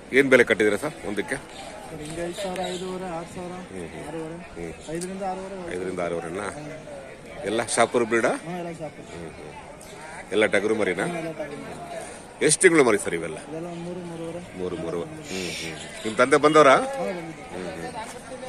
ಏನ್ ಬೆಲೆ ಕಟ್ಟಿದ್ದೀರಾ ಸರ್ ಒಂದಕ್ಕೆ ಹಿಂಗೆ ಐದು ಸಾವಿರ ಐದೂವರೆ ಆರು ಸಾವಿರ ಆರೂವರೆ ಐದರಿಂದ ಆರೂವರೆ ಐದರಿಂದ ಆರೂವರೆನಾ ಎಲ್ಲ ಶಾಪುರ್ ಬ್ರೀಡ ಹಾಂ ಎಲ್ಲ ಶಾಪ್ ಎಲ್ಲ ಟಗರು ಮರಿನಾ ಎಲ್ಲ ತಗೊಂಡು ಎಷ್ಟು ತಿಂಗಳು ಮರಿ ಸರ್ ಇವೆಲ್ಲ ಇದೆಲ್ಲ ಒಂದು ಮೂರು ಮೂರುವರೆ ಮೂರು ಮೂರು ಹ್ಮ್ ಹ್ಮ್ ನಿಮ್ ತಂದೆ ಬಂದವರಾ ಹಾಂ ಬಂದಿದ್ದು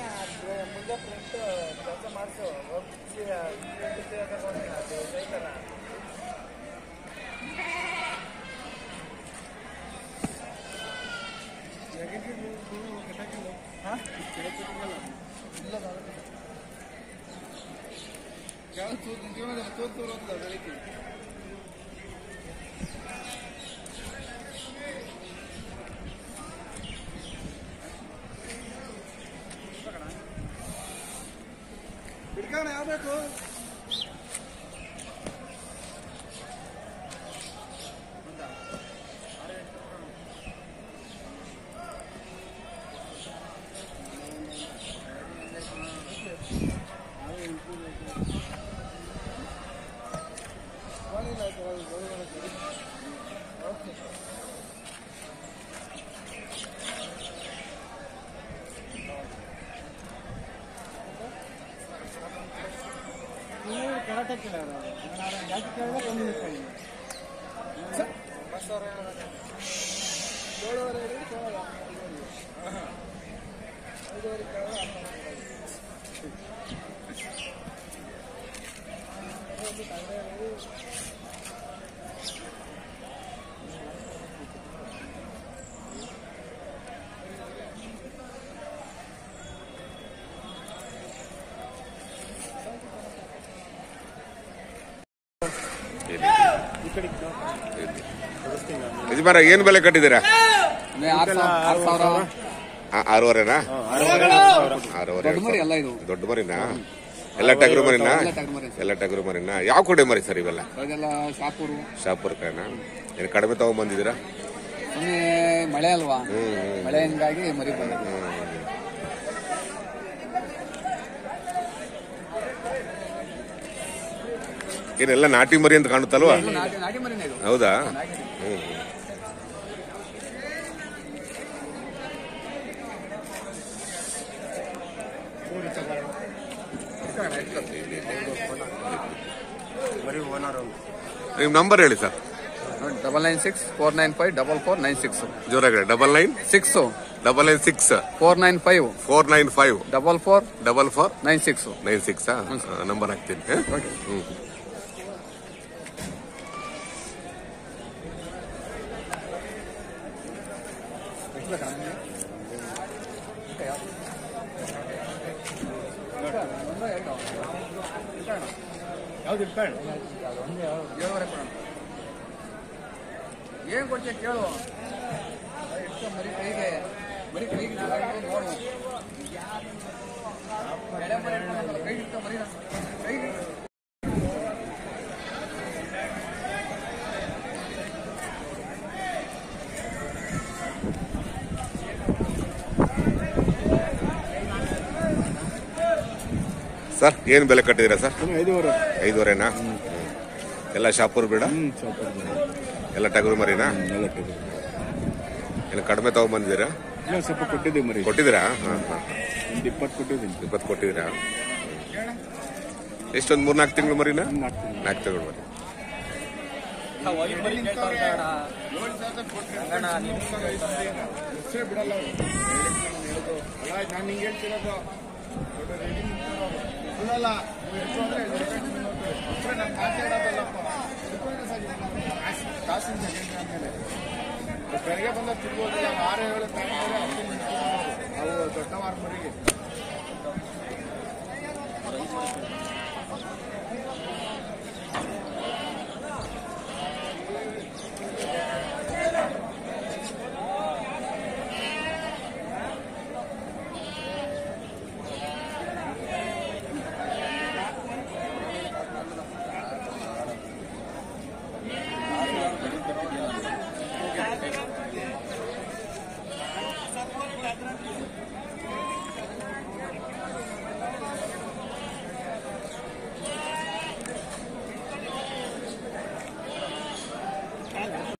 ನೀವು ಕರಾಟೆ ಕೇಳೋರು ನಾನು ಜಾಸ್ತಿ ಕೇಳಿದ್ರೆ ಒಂದು ನಿಮಿಷ ಇದೆ. ಏಳುವರೆ ಹಿಡಿದು ಕೇಳೋದು. ಐದುವರೆ ಕೇಳೋದು, ಈ ಕಡೆ ಯಜಮಾನ ಏನ್ ಬೆಲೆ ಕಟ್ಟಿದ್ದೀರಾ ಆರು ಸಾವಿರ ಆರು ಸಾವಿರ ಆ- ಆರೂವರೆನಾ ಆರೂವರೆ ದೊಡ್ಡ ಮರಿ ಅಲ್ಲ ಇದು ದೊಡ್ಡ ಮರಿನಾ ಎಲ್ಲ ಟಗರು ಮರಿನಾ ಎಲ್ಲ ಟಗರು ಮರಿ. ಎಲ್ಲ ಟಗರು ಮರಿನಾ ಯಾವ ಕೊಡೆ ಮರಿ ಸರ್ ಇವೆಲ್ಲ ಅದೆಲ್ಲ ಶಾಪೂರು ಶಾಪುರ್ ಕಡೆನಾ ಏನು ಕಡಿಮೆ ತಗೊಂಡ್ಬಂದಿದ್ದೀರಾ ಸುಮ್ಮನೆ ಮಳೆ ಅಲ್ವಾ ಮಳೆ ಹಿಂಗಾಗಿ ಮರಿ ಬಂದಿದೆ ಏನೆಲ್ಲ ನಾಟಿ ಮರಿ ಅಂತ ಕಾಣುತ್ತಲ್ವಾ ಇದು ನಾಟಿ ನಾಟಿ ಮರಿನೇ ಇದು ಹೌದಾ ಹ್ಮ್ ನಿಮ್ ನಂಬರ್ ಹೇಳಿ sir double nine six four nine five double four nine six ಜೋರಾಗಿ double nine six double nine six four nine five four nine five double four double four nine six nine six number ಹಾಕ್ತೀನಿ ಹ? ಹ್ಮ್ ಯಾವ್ದು ಇಟ್ಕೊಳ್ಳಿ ಏಳುವರೆ ಕೊಡೋಣ ಏನ್ ಕೊಡ್ತೀಯ ಕೇಳು ಇಟ್ಕೊ ಮರಿ ಕೈಗೆ ಮರಿ ಕೈಗೆ ತಗೊಂಡು ನೋಡು ಎಳೆ ಮರಿ ಇಟ್ಕೊಂಡಲ್ಲ, ಕೈಗೆ ಇಟ್ಕೊ ಮರಿನ. ಕೈಗೆ ಸರ್ ಏನ್ ಬೆಲೆ ಕಟ್ಟಿದ್ದೀರಾ ಸರ್ ಐದೂವರೆ ಐದುವರೆನಾ ಎಲ್ಲ ಶಾಪುರ್ ಬೇಡ ಹ್ಞೂ ಸ್ವಲ್ಪ ಎಲ್ಲ ಟಗರು ಮರಿನಾ ಎಲ್ಲ ಟಗರು. ಏನು ಕಡಿಮೆ ತಗೊಂಡ್ಬಂದಿದ್ದೀರಾ ಇಲ್ಲ ಸ್ವಲ್ಪ ಕೊಟ್ಟಿದ್ದೀವಿ ಮರಿ ಕೊಟ್ಟಿದ್ದೀರಾ ಹಾಂ ಹಾಂ ಒಂದು ಇಪ್ಪತ್ತು ಕೊಟ್ಟಿದ್ದೀನಿ ಇಪ್ಪತ್ತು ಕೊಟ್ಟಿದ್ದೀರಾ ಎಷ್ಟೊಂದು ಮೂರ್ನಾಲ್ಕು ತಿಂಗಳು ಮರಿನಾ ಮಾಡ್ತೀನಿ ನಾಲ್ಕು ತಿಂಗಳು ಮರಿ ಹೆಸ್ರೇ ಬಿಡಲ್ಲ ಅವ್ರು. ಅಲ್ಲ ನಾನು ಹಿಂಗೆ ಹೇಳ್ತಿರೋದು ಬಿಡಲ್ಲ ನೀವು ಎಷ್ಟು ಅಂದ್ರೆ ಎಷ್ಟು ಗಂಟೆ ನೋಡ್ತೀವಿ. ಅಷ್ಟೇ ನಾನು ಮಾತಾಡೋದಲ್ಲಪ್ಪ ಇದಕ್ಕೋಸ್ಕರ ಸರ್ ಇದು ನಮ್ಮ ಕಾಸು- ಕಾಸಿನ ಜಗತ್ತು ಆದ್ಮೇಲೆ ಬೆಳಗ್ಗೆ ಬಂದ ತಿರ್ಗೋದಿಲ್ಲ ಆರು ಏಳು ತಗೊಂಡ್ರೆ ಅಷ್ಟು ನಿಂತ್ಕೊಳ್ಳೋದು. ಅವು ದೊಡ್ಡ ಮಾರ್ಮರಿಗೆ